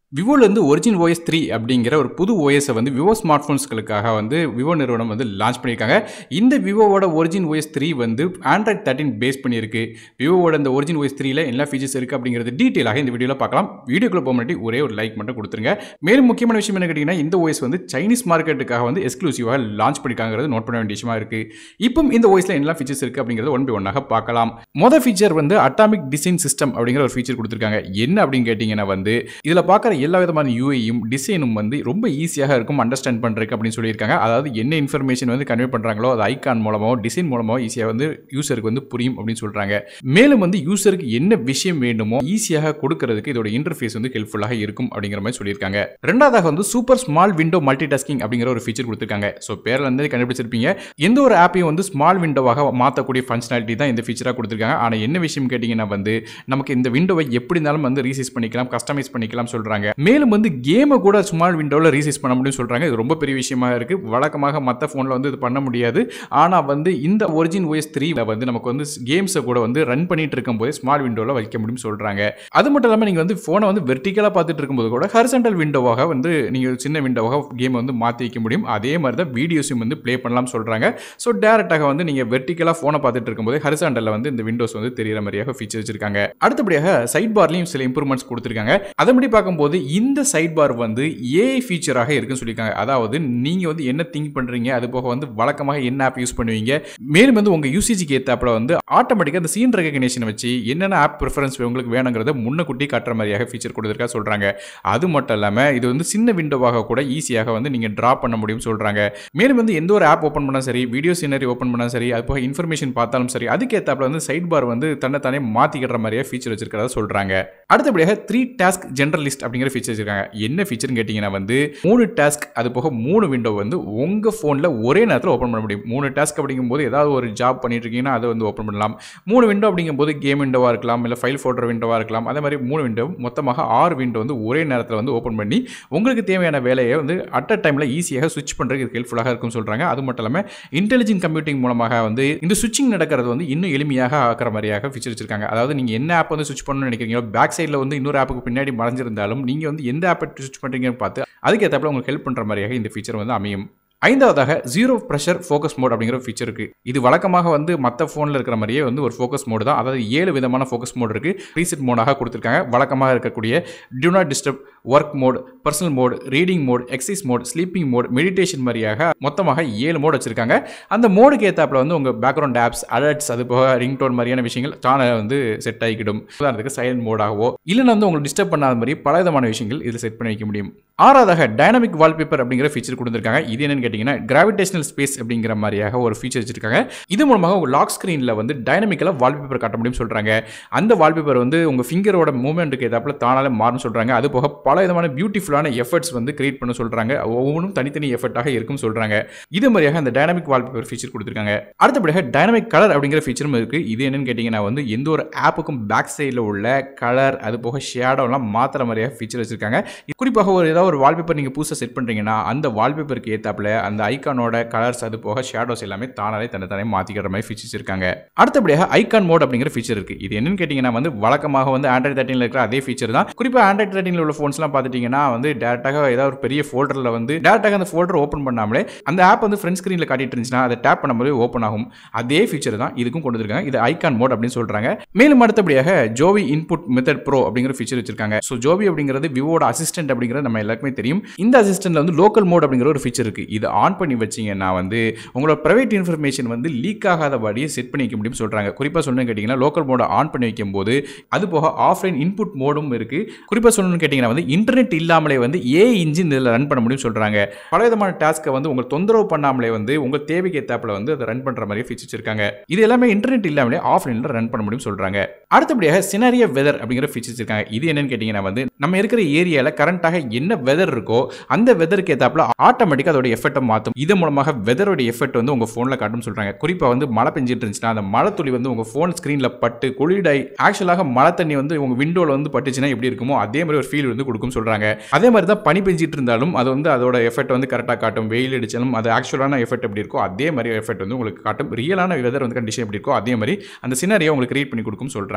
விவோலேருந்து origin OS three அப்படிங்கிற ஒரு புது ஓஎஸை வந்து விவோ ஸ்மார்ட் ஃபோன்ஸ்களுக்காக வந்து விவோ நிறுவனம் வந்து லான்ச் பண்ணியிருக்காங்க இந்த விவோவோட ஒரிஜின் ஓஎஸ் த்ரீ வந்து ஆண்ட்ராய்ட் தேர்ட்டின் பேஸ் பண்ணியிருக்கு விவோவோட இந்த ஒரிஜின் ஓஎஸ் த்ரீல என்ன ஃபீச்சர்ஸ் இருக்குது அப்படிங்கிறது டீட்டெயிலாக இந்த வீடியோவில் பார்க்கலாம் வீடியோக்குள்ள போக முன்னாடி ஒரே ஒரு லைக் மட்டும் கொடுத்துருங்க மேலும் முக்கியமான விஷயம் என்ன கேட்டிங்கன்னா இந்த ஓஎஸ் வந்து சைனீஸ் மார்க்கெட்டுக்காக வந்து எக்ஸ்க்ளூசிவாக லான்ச் பண்ணியிருக்காங்கிறது நோட் பண்ண வேண்டிய விஷயமா இருக்குது இப்போ இந்த ஓஎஸில் என்ன ஃபீச்சர்ஸ் இருக்குது அப்படிங்கிறது ஒன் பை ஒன்னாக பார்க்கலாம் மொதல் ஃபீச்சர் வந்து அட்டாமிக் டிசைன் சிஸ்டம் அப்படிங்கிற ஒரு ஃபீச்சர் கொடுத்துருக்காங்க என்ன அப்படின்னு கேட்டிங்கன்னா வந்து இதில் பார்க்குற எல்லா விதமான யூஐயும் டிசைனும் வந்து ரொம்ப ஈஸியாக இருக்கும் அண்டர்ஸ்டாண்ட் பண்ணுறதுக்கு அப்படின்னு சொல்லியிருக்காங்க அதாவது என்ன இன்ஃபர்மேஷன் வந்து கன்வே பண்ணுறாங்களோ அது ஐகான் மூலமோ டிசைன் மூலமோ ஈஸியாக வந்து யூசருக்கு வந்து புரியும் அப்படின்னு சொல்கிறாங்க மேலும் வந்து யூசருக்கு என்ன விஷயம் வேண்டுமோ ஈஸியாக கொடுக்கறதுக்கு இதோட இன்டர்ஃபேஸ் வந்து ஹெல்ப்ஃபுல்லாக இருக்கும் அப்படிங்கிற மாதிரி சொல்லியிருக்காங்க ரெண்டாவதாக வந்து super small window multitasking அப்படிங்கிற ஒரு ஃபீச்சர் கொடுத்துருக்காங்க ஸோ பேரில் இருந்து கண்டுபிடிச்சிருப்பீங்க எந்த ஒரு ஆப்பையும் வந்து ஸ்மால் விண்டோவாக மாற்றக்கூடிய ஃபங்க்ஷனாலிட்டி தான் இந்த ஃபீச்சராக கொடுத்துருக்காங்க ஆனால் என்ன விஷயம் கேட்டிங்கன்னா வந்து நமக்கு இந்த விண்டோவை எப்படி இருந்தாலும் வந்து ரீசைஸ் பண்ணிக்கலாம் கஸ்டமைஸ் பண்ணிக்கலாம் சொல்கிறாங்க மேலும் வந்து கேமை கூட ஸ்மால் விண்டோவில் ரீசைஸ் பண்ண முடியும்னு சொல்கிறாங்க இது ரொம்ப பெரிய விஷயமா இருக்குது வழக்கமாக மற்ற ஃபோனில் வந்து இது பண்ண முடியாது ஆனால் வந்து இந்த ஒரிஜின் OS 3 ல வந்து நமக்கு வந்து கேம்ஸை கூட வந்து ரன் பண்ணிட்டு இருக்கும்போது ஸ்மால் விண்டோவில் வைக்க முடியும்னு சொல்கிறாங்க அது மட்டும் இல்லாமல் நீங்கள் வந்து ஃபோனை வந்து வெர்டிக்கலாக பார்த்துட்டு இருக்கும்போது கூட ஹரிசன்டல் விண்டோவாக வந்து நீங்கள் சின்ன விண்டோவாக கேமை வந்து மாற்றி வைக்க முடியும் அதே மாதிரி தான் வீடியோஸையும் வந்து ப்ளே பண்ணலாம்னு சொல்கிறாங்க ஸோ டேரெக்டாக வந்து நீங்கள் வெர்டிக்கலாக ஃபோனை பார்த்துட்டு இருக்கும்போது ஹரிசாண்டலில் வந்து இந்த விண்டோஸ் வந்து தெரியிற மாதிரியாக ஃபீச்சர் வச்சிருக்காங்க அடுத்தபடியாக சைட் பார்லையும் சில இம்ப்ரூவ்மெண்ட்ஸ் கொடுத்துருக்காங்க அதன்படி பார்க்கும்போது இந்த சைட் பார் வந்து ஏஐ ஃபீச்சராக இருக்குன்னு சொல்லியிருக்காங்க அதாவது நீங்கள் வந்து என்ன திங்க் பண்ணுறீங்க அது போக வந்து வழக்கமாக என்ன ஆப் யூஸ் பண்ணுவீங்க மேலும் வந்து உங்கள் யூசிஜிக்கு ஏற்றாப்புல வந்து ஆட்டோமேட்டிக்காக அந்த சீன் ரெகக்னேஷன் வச்சு என்னென்ன ஆப் ப்ரிஃபரன்ஸ் உங்களுக்கு வேணுங்கிறத முன்னக்கூட்டி காட்டுற மாதிரியாக ஃபீச்சர் கொடுத்துருக்கா சொல்கிறாங்க அது மட்டும் இல்லாமல் இது வந்து சின்ன விண்டோவாக கூட ஈஸியாக வந்து நீங்கள் ட்ரா பண்ண முடியும்னு சொல்கிறாங்க மேலும் வந்து எந்த ஒரு ஆப் ஓப்பன் பண்ணாலும் சரி வீடியோ சீனரி ஓப்பன் பண்ணாலும் சரி அது போக இன்ஃபர்மேஷன் பார்த்தாலும் சரி அதுக்கேற்றாப்புல வந்து சைட் பார் வந்து தன்னை தானே மாற்றிக்கிற மாதிரியே ஃபீச்சர் வச்சிருக்கிறதா சொல்கிறாங்க அடுத்தபடியாக த்ரீ டாஸ்க் ஜென்ரல் லிஸ்ட் அப்படிங்கிற ஃபீச்சர் வச்சிருக்காங்க என்ன ஃபீச்சர்னு கேட்டிங்கன்னா வந்து மூணு டாஸ்க் அது போக மூணு விண்டோ வந்து உங்கள் ஃபோனில் ஒரே நேரத்தில் ஓப்பன் பண்ண முடியும் மூணு டாஸ்க் அப்படிங்கும்போது ஏதாவது ஒரு ஜாப் பண்ணிட்டு இருக்கீங்கன்னா அதை வந்து ஓப்பன் பண்ணலாம் மூணு விண்டோ அப்படிங்கும்போது கேம் விண்டோவாக இருக்கலாம் இல்லை ஃபைல் ஃபோல்டர் விண்டோவாக இருக்கலாம் அதே மாதிரி மூணு விண்டோ மொத்தமாக ஆறு விண்டோ வந்து ஒரே நேரத்தில் வந்து ஓப்பன் பண்ணி உங்களுக்கு தேவையான வேலையை வந்து அட் அ டைமில் ஈஸியாக சுவிச் பண்ணுறதுக்கு ஹெல்ப்ஃபுல்லாக இருக்கும்னு சொல்கிறாங்க அது மட்டும் இல்லாமல் இன்டெலிஜென்ட் கம்ப்யூட்டிங் மூலமாக வந்து இந்த சுவிச்சிங் நடக்கிறது வந்து இன்னும் எளிமையாக ஆக்கிற மாதிரியாக ஃபீச்சர் வச்சிருக்காங்க அதாவது நீங்கள் என்ன ஆப் வந்து சுவிச் பண்ணணும்னு நினைக்கிறீங்களோ பேக் சைடில் வந்து இன்னொரு ஆப்புக்கு பின்னாடி மறைஞ்சிருந்தாலும் நீங்கள் வந்து எந்த ஆப்பை சுவிச் பண்ணுறீங்கன்னு பார்த்து அதுக்கேற்றப்பல உங்களுக்கு ஹெல்ப் பண்ணுற மாதிரியாக இந்த ஃபீச்சர் வந்து அமையும் ஐந்தாவதாக ஜீரோ ப்ரெஷர் ஃபோக்கஸ் மோட் அப்படிங்கிற ஒரு ஃபீச்சர் இருக்குது இது வழக்கமாக வந்து மற்ற ஃபோனில் இருக்கிற மாதிரியே வந்து ஒரு ஃபோக்கஸ் மோடு தான் அதாவது ஏழு விதமான ஃபோக்கஸ் மோட் இருக்குது ரீசெட் மோடாக கொடுத்துருக்காங்க வழக்கமாக இருக்கக்கூடிய do not disturb work mode personal mode reading mode exercise mode sleeping mode meditation மாதிரியாக மொத்தமாக ஏழு மோட் வச்சிருக்காங்க அந்த மோடுக்கு ஏற்றாப்புல வந்து உங்கள் பேக்ரவுண்ட் ஆப்ஸ் அலர்ட்ஸ் அது போக ரிங்டோன் மாதிரியான விஷயங்கள் தானே வந்து செட் ஆகிக்கிடும் உதாரணத்துக்கு சைலண்ட் மோடாகவோ இல்லைன்னா வந்து உங்களுக்கு டிஸ்டர்ப் பண்ணாத மாதிரி பல விதமான விஷயங்கள் இதில் செட் பண்ணி வைக்க முடியும் ஆறாவதாக டைனமிக் வால்பேப்பர் அப்படிங்கிற ஃபீச்சர் கொடுத்துருக்காங்க இது என்னன்னு கேட்டிங்கன்னா கிராவிடேஷனல் ஸ்பேஸ் அப்படிங்கிற மாதிரியாக ஒரு ஃபீச்சர் வச்சிருக்காங்க இது மூலமாக உங்கள் லாக் ஸ்க்ரீனில் வந்து டைனமிக்கலாக வால்பேப்பர் காட்ட முடியும்னு சொல்கிறாங்க அந்த வால்பேப்பர் வந்து உங்கள் ஃபிங்கரோட மூவ்மெண்ட்டுக்கு ஏதாப்புல தானாலே மாறும்னு சொல்கிறாங்க அது போக பல விதமான பியூட்டிஃபுல்லான எஃபர்ட்ஸ் வந்து கிரியேட் பண்ண சொல்கிறாங்க ஒவ்வொன்றும் தனித்தனி எஃபர்ட்டாக இருக்கும் சொல்கிறாங்க இது மாதிரியாக அந்த டைனமிக் வால்பேப்பர் ஃபீச்சர் கொடுத்துருக்காங்க அடுத்தபடியாக டைனமிக் கலர் அப்படிங்கிற ஃபீச்சரும் இருக்குது இது என்னன்னு கேட்டிங்கன்னா வந்து எந்த ஒரு ஆப்புக்கும் பேக் சைடில் உள்ள கலர் அது போக ஷேடோலாம் மாற்றுற மாதிரியாக ஃபீச்சர் வச்சிருக்காங்க குறிப்பாக ஒரு ஏதாவது ஒரு வால்பேப்பர் நீங்கள் புதுசாக செட் பண்ணுறீங்கன்னா அந்த வால்பேப்பருக்கு ஏற்றாப்புல அந்த ஐக்கானோட கலர்ஸ் அது போக ஷேடோஸ் எல்லாமே தானாலே தன்னை தானே மாற்றிக்கிற மாதிரி ஃபீச்சர்ஸ் இருக்காங்க அடுத்தபடியாக ஐக்கான் மோட் அப்படிங்கிற ஃபீச்சர் இருக்குது இது என்னன்னு கேட்டிங்கன்னா வந்து வழக்கமாக வந்து ஆண்ட்ராய்ட் தேர்ட்டினில் இருக்கிற அதே ஃபீச்சர் தான் குறிப்பாக ஆண்ட்ராய்ட் தேர்ட்டினில் உள்ள ஃபோன்ஸ்லாம் பார்த்துட்டிங்கன்னா வந்து டேரெக்டாக ஏதாவது ஒரு பெரிய ஃபோல்டரில் வந்து டேரெக்டாக அந்த ஃபோல்டர் ஓப்பன் பண்ணாமலே அந்த ஆப் வந்து ஃப்ரண்ட் ஸ்க்ரீனில் காட்டிட்டு இருந்துச்சுன்னா அதை டேப் பண்ணும்போது ஓப்பன் ஆகும் அதே ஃபீச்சர் தான் இதுக்கும் கொண்டு வந்திருக்காங்க இது ஐகான் மோட் அப்படின்னு சொல்கிறாங்க மேலும் அடுத்தபடியாக ஜோவி இன்புட் மெத்தட் ப்ரோ அப்படிங்கிற ஃபீச்சர் வச்சிருக்காங்க ஸோ ஜோவி அப்படிங்கிறது விவோட அசிஸ்டன்ட் அப்படிங்கிறது நம்ம எல்லாருக்குமே தெரியும் இந்த அசிஸ்டன்ட்ல வந்து லோக்கல் மோட் அப்படிங்கிற ஒரு ஃபீச்சர் இருக்குது இது ஆன் பண்ணி வச்சிங்கன்னா வந்து உங்களோட ப்ரைவேட் இன்ஃபர்மேஷன் வந்து லீக் ஆகாதபடி செட் பண்ணி வைக்க முடியும் சொல்கிறாங்க குறிப்பாக சொல்லணும்னு கேட்டிங்கன்னா லோக்கல் மோட ஆன் பண்ணி வைக்கும்போது அது போக ஆஃப்லைன் இன்புட் மோடும் இருக்குது குறிப்பாக சொல்லணும்னு கேட்டிங்கன்னா வந்து இன்டர்நெட் இல்லாமலே வந்து ஏ இன்ஜின் இதில் ரன் பண்ண முடியும் சொல்கிறாங்க பல விதமான டாஸ்க்கை வந்து உங்கள் தொந்தரவு பண்ணாமலே வந்து உங்கள் தேவைக்கு ஏற்றாப்புல வந்து அதை ரன் பண்ணுற மாதிரி ஃபீச்சர் வச்சிருக்காங்க இது எல்லாமே இன்டர்நெட் இல்லாமலே ஆஃப்லைனில் ரன் பண்ண முடியும் சொல்கிறாங்க அடுத்தபடியாக சினாரிய வெதர் அப்படிங்கிற ஃபீச்சர்ஸ் இருக்காங்க இது என்னன்னு கேட்டிங்கன்னா வந்து நம்ம இருக்கிற ஏரியாவில் கரண்ட்டாக என்ன வெதர் இருக்கோ அந்த வெதருக்கு ஏற்றாப்புல ஆட்டோமேட்டிக்காக அதோட எஃபெக்ட்டை மாற்றும் இது மூலமாக வெதரோட எஃபெக்ட் வந்து உங்கள் ஃபோனில் காட்டும்னு சொல்கிறாங்க குறிப்பாக வந்து மழை பெஞ்சிட்டு இருந்துச்சுன்னா அந்த மழை துளி வந்து உங்கள் ஃபோன் ஸ்க்ரீனில் பட்டு குளிடாய் ஆக்சுவலாக மழை தண்ணி வந்து உங்கள் விண்டோவில் வந்து பட்டுச்சுன்னா எப்படி இருக்குமோ அதே மாதிரி ஒரு ஃபீல் வந்து கொடுக்கும் சொல்கிறாங்க அதே மாதிரி தான் பனி பெஞ்சிட்டு இருந்தாலும் அது வந்து அதோட எஃபெக்ட் வந்து கரெக்டாக காட்டும் வெயில் அடிச்சாலும் அது ஆக்சுவலான எஃபெக்ட் எப்படி இருக்கோ அதே மாதிரி எஃபெக்ட் வந்து உங்களுக்கு காட்டும் ரியலான வெதர் வந்து கண்டிஷன் எப்படி இருக்கோ அதே மாதிரி அந்த சினாரியை உங்களுக்கு கிரியேட் பண்ணி கொடுக்கும் சொல்கிறாங்க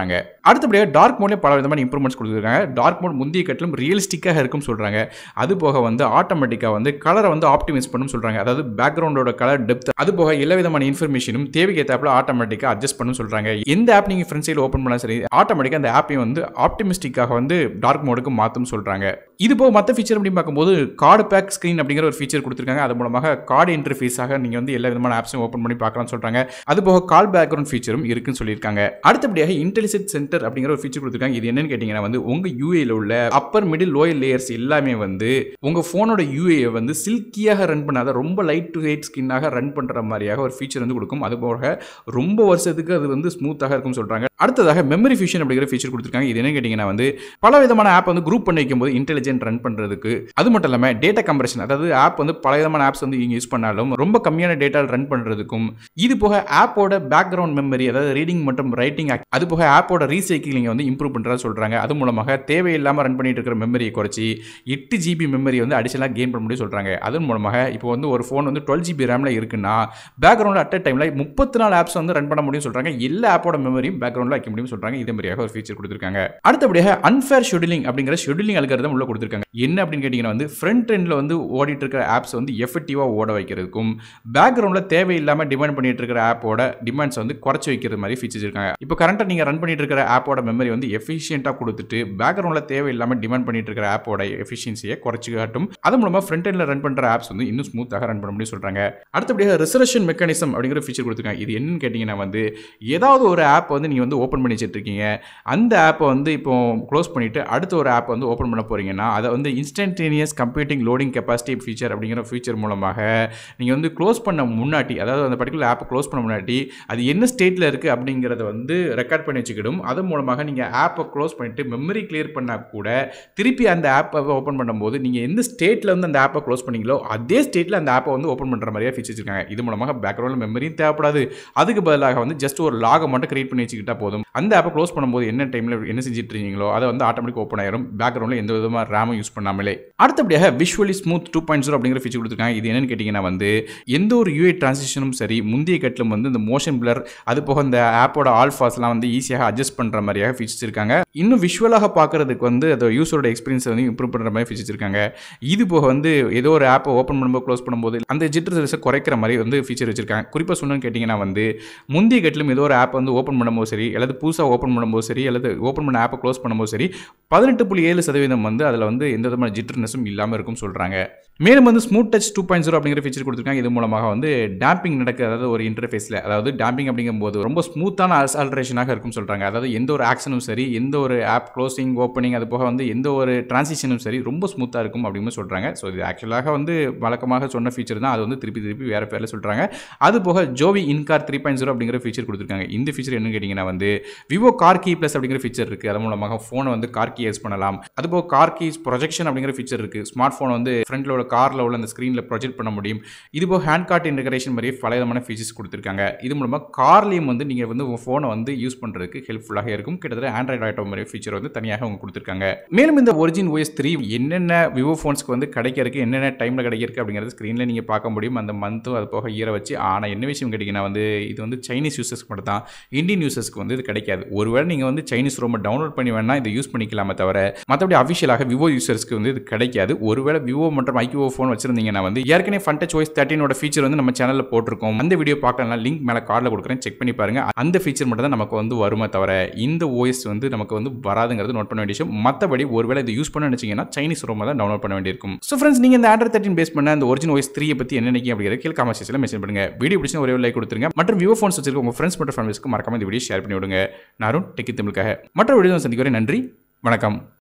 சொல்கிறாங்க அடுத்தபடியாக டார்க் மோட்லேயே பல விதமான இம்ப்ரூவ்மெண்ட்ஸ் கொடுத்துருக்காங்க டார்க் மோட் முந்தைய கட்டிலும் ரியலிஸ்டிக்காக இருக்கும் சொல்கிறாங்க அது போக வந்து ஆட்டோமேட்டிக்காக வந்து கலரை வந்து ஆப்டிமைஸ் பண்ணும் சொல்கிறாங்க அதாவது பேக்ரவுண்டோட கலர் டெப்த் அது போக எல்லா விதமான இன்ஃபர்மேஷனும் தேவைக்கு ஏற்றாப்புல ஆட்டோமேட்டிக்காக அட்ஜஸ்ட் பண்ணும் சொல்கிறாங்க எந்த ஆப் நீங்கள் ஃப்ரெண்ட் சைடில் ஓப்பன் பண்ணால் சரி ஆட்டோமேட்டிக்காக அந்த ஆப்பையும் வந்து ஆப்டிமிஸ்டிக்காக வந்து டார்க் மோடுக்கு மாற்றும் சொல்கிறாங்க இது போக மற்ற ஃபீச்சர் அப்படின்னு பார்க்கும்போது கார்டு பேக் ஸ்க்ரீன் அப்படிங்கிற ஒரு ஃபீச்சர் கொடுத்துருக்காங்க அது மூலமாக கார்டு இன்டர்ஃபேஸாக நீங்கள் வந்து எல்லா விதமான ஆப்ஸையும் ஓப்பன் பண்ணி பார்க்கலாம்னு சொல்கிறாங்க அது போக கால் பேக்ரவுண்ட் ஃபீச்சரும் இருக்குன்னு சொல்லியிருக்காங்க அடுத்தபடியாக இன்டெலிஜென்ட் சென்டர் அப்படிங்கிற ஒரு ஃபீச்சர் கொடுத்துருக்காங்க இது என்னன்னு கேட்டிங்கன்னா வந்து உங்கள் யூஏல உள்ள அப்பர் மிடில் லோயர் லேயர்ஸ் எல்லாமே வந்து உங்கள் ஃபோனோட யூஏ வந்து சில்கியாக ரன் பண்ணாத ரொம்ப லைட் டு வெயிட் ஸ்கின்னாக ரன் பண்ணுற மாதிரியாக ஒரு ஃபீச்சர் வந்து கொடுக்கும் அது போக ரொம்ப வருஷத்துக்கு அது வந்து ஸ்மூத்தாக இருக்கும் சொல்கிறாங்க அடுத்ததாக மெமரி ஃபியூஷன் அப்படிங்கிற ஃபீச்சர் கொடுத்துருக்காங்க இது என்ன கேட்டிங்கன்னா வந்து பல விதமான ஆப் வந்து குரூப் பண்ணி வைக்கும்போது இன்டெலிஜென்ட் ரன் பண்ணுறதுக்கு அது மட்டும் இல்லாமல் டேட்டா கம்ப்ரெஷன் அதாவது ஆப் வந்து பல விதமான ஆப்ஸ் வந்து நீங்கள் யூஸ் பண்ணாலும் ரொம்ப கம்மியான டேட்டா ரன் பண்ணுறதுக்கும் இது போக ஆப்போட பேக்ரவுண்ட் மெமரி அதாவது ரீடிங் மற்றும் ரைட்டிங் அது போக ஆப்போட ரீசைக்கிளிங் வந்து இம்ப்ரூவ் பண்ணுறதா சொல்கிறாங்க அது மூலமாக தேவையில்லாமல் ரன் பண்ணிட்டு இருக்கிற மெமரியை குறைச்சி எட்டு ஜிபி மெமரி வந்து அடிஷனலாக கெயின் பண்ண முடியும் சொல்கிறாங்க அதன் மூலமாக இப்போ வந்து ஒரு ஃபோன் வந்து டுவெல் ஜிபி ரேமில் இருக்குன்னா பேக்ரவுண்டில் அட் அ டைமில் முப்பத்தி நாலு ஆப்ஸ் வந்து ரன் பண்ண முடியும் சொல்கிறாங்க எல்லா ஆப்போட மெமரியும் பேக்ரவுண்டில் வைக்க முடியும் சொல்கிறாங்க இதே மாதிரியாக ஒரு ஃபீச்சர் கொடுத்துருக்காங்க அடுத்தபடியாக அன்ஃபேர் ஷெடியூலிங் அப்படிங்கிற ஷெடியூலிங் அல்காரதம் உள்ள கொடுத்துருக்காங்க என்ன அப்படின்னு கேட்டிங்கன்னா வந்து ஃப்ரண்ட் எண்டில் வந்து ஓடிட்டு இருக்கிற ஆப்ஸ் வந்து எஃபெக்டிவாக ஓட வைக்கிறதுக்கும் பேக்ரவுண்டில் தேவையில்லாமல் டிமாண்ட் பண்ணிட்டு இருக்கிற ஆப்போட டிமாண்ட்ஸ் வந்து குறைச்சி வைக்கிறது மாதிரி ஃபீச்சர்ஸ் இருக்காங்க இப்போ கரண்ட்டாக நீங்கள் ரன் பண்ணிட்டு இருக்கிற ஆப்போட மெமரி வந்து எஃபிஷியண்டாக கொடுத்துட்டு பேக்ரவுண்டில் தேவையில்லாமல் டிமாண்ட் பண்ணிட்டு இருக்கிற ஆப்போட எஃபிஷியன்சியை குறைச்சி காட்டும் அது மூலமாக ஃப்ரண்ட் எண்டில் ரன் பண்ணுற ஆப்ஸ் வந்து இன்னும் ஸ்மூத்தாக ரன் பண்ண முடியும் சொல்கிறாங்க அடுத்தபடியாக ரிசர்வேஷன் மெக்கானிசம் அப்படிங்கிற ஃபீச்சர் கொடுத்துருக்காங்க இது என்னன்னு கேட்டிங்கன்னா வந்து ஏதாவது ஒரு ஆப் வந்து நீங்கள் வந்து ஓப்பன் பண்ணி வச்சுட்டு இருக்கீங்க அந்த ஆப்பை வந்து இப்போ க்ளோஸ் பண்ணிவிட்டு அடுத்த ஒரு ஆப் வந்து ஓப்பன் பண்ண போகிறீங்கன்னா அதை வந்து instantaneous computing loading capacity feature அப்படிங்கிற ஃபீச்சர் மூலமாக நீங்கள் வந்து க்ளோஸ் பண்ண முன்னாடி அதாவது அந்த பர்டிகுலர் ஆப்பை க்ளோஸ் பண்ண முன்னாடி அது என்ன ஸ்டேட்டில் இருக்குது அப்படிங்கிறத வந்து ரெக்கார்ட் பண்ணி வச்சுக்கிடும் அது மூலமாக நீங்கள் ஆப்பை க்ளோஸ் பண்ணிவிட்டு மெமரி கிளியர் பண்ணால் கூட திருப்பி அந்த ஆப்பை ஓப்பன் பண்ணும்போது நீங்கள் எந்த ஸ்டேட்டில் வந்து அந்த ஆப்பை க்ளோஸ் பண்ணீங்களோ அதே ஸ்டேட்டில் அந்த ஆப்பை வந்து ஓப்பன் பண்ணுற மாதிரியே ஃபீச்சர் வச்சிருக்காங்க இது மூலமாக பேக்ரவுண்டில் மெமரியும் தேவைப்படாது அதுக்கு பதிலாக வந்து ஜஸ்ட் ஒரு லாகை மட்டும் கிரியேட் பண்ணி வச்சுக்கிட்டா போதும் அந்த ஆப்பை க்ளோஸ் பண்ணும்போது என்ன டைமில் என்ன செஞ்சுட்டு இருக்கீங்களோ அதை வந்து ஆட்டோமேட்டிக் ஓப்பன் ஆயிரும் பேக்ரவுண்டில் எந்த விதமாக ரேமும் யூஸ் பண்ணாமலே அடுத்தபடியாக visually smooth two point zero அப்படிங்கிற ஃபீச்சர் கொடுத்துருக்காங்க இது என்னன்னு கேட்டிங்கன்னா வந்து எந்த ஒரு யூஏ டிரான்சிஷனும் சரி முந்தைய கட்டிலும் வந்து இந்த மோஷன் பிளர் அது போக இந்த ஆப்போட ஆல்ஃபாஸ்லாம் வந்து ஈஸியாக அட்ஜஸ்ட் பண்ணுற மாதிரியாக ஃபீச்சர்ஸ் இருக்காங்க இன்னும் விஷுவலாக பார்க்கறதுக்கு வந்து அந்த யூஸரோட எக்ஸ்பீரியன்ஸை வந்து இம்ப்ரூவ் பண்ணுற மாதிரி ஃபீச்சர்ஸ் இருக்காங்க இது போக வந்து ஏதோ ஒரு ஆப்பை ஓப்பன் பண்ணும்போது க்ளோஸ் பண்ணும்போது அந்த ஜிட்டர் சர்வீஸை குறைக்கிற மாதிரி வந்து ஃபீச்சர் வச்சிருக்காங்க குறிப்பாக சொல்லணும்னு கேட்டிங்கன்னா வந்து முந்தைய கட்டிலும் ஏதோ ஒரு ஆப் வந்து ஓப்பன் பண்ணும்போது சரி அல்லது புதுசாக ஓப்பன் பண்ணும்போது சரி அல்லது ஓப்பன் பண்ண ஆப்பை க்ளோஸ் பண்ணும்போது சரி பதினெட்டு புள்ளி ஏழு சதவீதம் வந்து அதில் வந்து எந்த விதமான ஜிட்டர்னஸும் இல்லாமல் இருக்கும் சொல்கிறாங்க மேலும் வந்து smooth touch two point zero அப்படிங்கிற ஃபீச்சர் கொடுத்துருக்காங்க இது மூலமாக வந்து டேம்பிங் நடக்க அதாவது ஒரு இன்டர்ஃபேஸில் அதாவது டேம்பிங் அப்படிங்கும்போது ரொம்ப ஸ்மூத்தான ஆல்ட்ரேஷனாக இருக்கும் சொல்கிறாங்க அதாவது எந்த ஒரு ஆக்ஷனும் சரி எந்த ஒரு ஆப் க்ளோசிங் ஓப்பனிங் அது போக வந்து எந்த ஒரு டிரான்சிஷனும் சரி ரொம்ப ஸ்மூத்தாக இருக்கும் அப்படின்னு சொல்கிறாங்க ஸோ இது ஆக்சுவலாக வந்து வழக்கமாக சொன்ன ஃபீச்சர் தான் அது வந்து திருப்பி திருப்பி வேறு பேரில் சொல்கிறாங்க அது போக Jovi in car three point zero அப்படிங்கிற ஃபீச்சர் கொடுத்துருக்காங்க இந்த ஃபீச்சர் என்னன்னு கேட்டிங்கன்னா வந்து விவோ கார் கீ ப்ளஸ் அப்படிங்கிற ஃபீச்சர் இருக்குது அது மூலமாக ஃபோனை வந்து கார் கீ யூஸ் பண்ணலாம் அது போக கார் கீஸ் ப்ரொஜெக்ஷன் அப்படிங்கிற ஃபீச்சர் இருக்குது ஸ்மார்ட் ஃபோன் வந்து ஃப்ரண்ட்டில் உள்ள காரில் உள்ள அந்த ஸ்க்ரீனில் ப்ரொஜெக்ட் பண்ண முடியும் இது போக ஹேண்ட் கார்ட் இன்டகிரேஷன் மாதிரி பல விதமான ஃபீச்சர்ஸ் கொடுத்துருக்காங்க இது மூலமாக கார்லேயும் வந்து நீங்கள் வந்து உங்கள் ஃபோனை வந்து யூஸ் பண்ணுறதுக்கு ஹெல்ப்ஃபுல்லாக இருக்கும் கிட்டத்தட்ட ஆண்ட்ராய்டு ஆட்டோ மாதிரி ஃபீச்சர் வந்து தனியாக அவங்க கொடுத்துருக்காங்க மேலும் இந்த ஒரிஜின் ஓஎஸ் த்ரீ என்னென்ன விவோ ஃபோன்ஸ்க்கு வந்து கிடைக்கிறதுக்கு என்னென்ன டைமில் கிடைக்கிறதுக்கு அப்படிங்கிறது ஸ்க்ரீனில் நீங்கள் பார்க்க முடியும் அந்த மந்த்தும் அது போக இயரை வச்சு ஆனால் என்ன விஷயம் கேட்டிங்கன்னா வந்து இது வந்து சைனீஸ் யூசர்ஸ்க்கு மட்டும் தான் இந்தியன் யூசர்ஸ்க்கு வந்து இது கிடைக்காது ஒருவேளை நீங்கள் வந்து சைனீஸ் ரொம்ப டவுன்லோட் பண்ணி வேணால் இதை யூஸ் பண்ணிக்கலாமே தவிர மற்றபடி அஃபிஷியலாக விவோ யூசர்ஸ்க்கு வந்து இது கிடைக்காது ஒருவேளை விவோ மற்றும் ஐக்கியோ ஃபோன் வச்சிருந்தீங்கன்னா வந்து ஏற்கனவே ஃபன்டச் வாய்ஸ் தேர்ட்டினோட ஃபீச்சர் வந்து நம்ம சேனலில் போட்டிருக்கோம் அந்த வீடியோ பார்க்கலாம் லிங்க் மேலே கார்டில் கொடுக்குறேன் செக் பண்ணி பாருங்க அந்த ஃபீச்சர் மட்டும் தான் நமக்கு வந்து வருமே தவிர இந்த ஓஎஸ் வந்து நமக்கு வந்து வராதுங்கிறது நோட் பண்ண வேண்டிய விஷயம் மற்றபடி ஒருவேளை இது யூஸ் பண்ண நினச்சிங்கன்னா சைனீஸ் ரோம் தான் டவுன்லோட் பண்ண வேண்டியிருக்கும் ஸோ ஃப்ரெண்ட்ஸ் நீங்கள் இந்த ஆண்ட்ராய்ட் தேர்ட்டின் பேஸ் பண்ண அந்த ஒரிஜின் ஓஎஸ் த்ரீ பற்றி என்ன நினைக்கிங்க அப்படிங்கிறது கீழே காமெண்ட் செக்ஷனில் மென்ஷன் பண்ணுங்க வீடியோ பிடிச்சா ஒரே லைக் கொடுத்துருங்க மற்றும் விவோ ஃபோன்ஸ் வச்சிருக்க உங்கள் ஃப்ரெண்ட்ஸ் மற்றும் ஃபேமிலிஸ்க்கு மறக்காம இந்த வீடியோ ஷேர் பண்ணி விடுங்க நானும் டெக்கி தமிழுக்காக மற்ற வீடியோ சந்திக்கிறேன் நன்றி வணக்கம்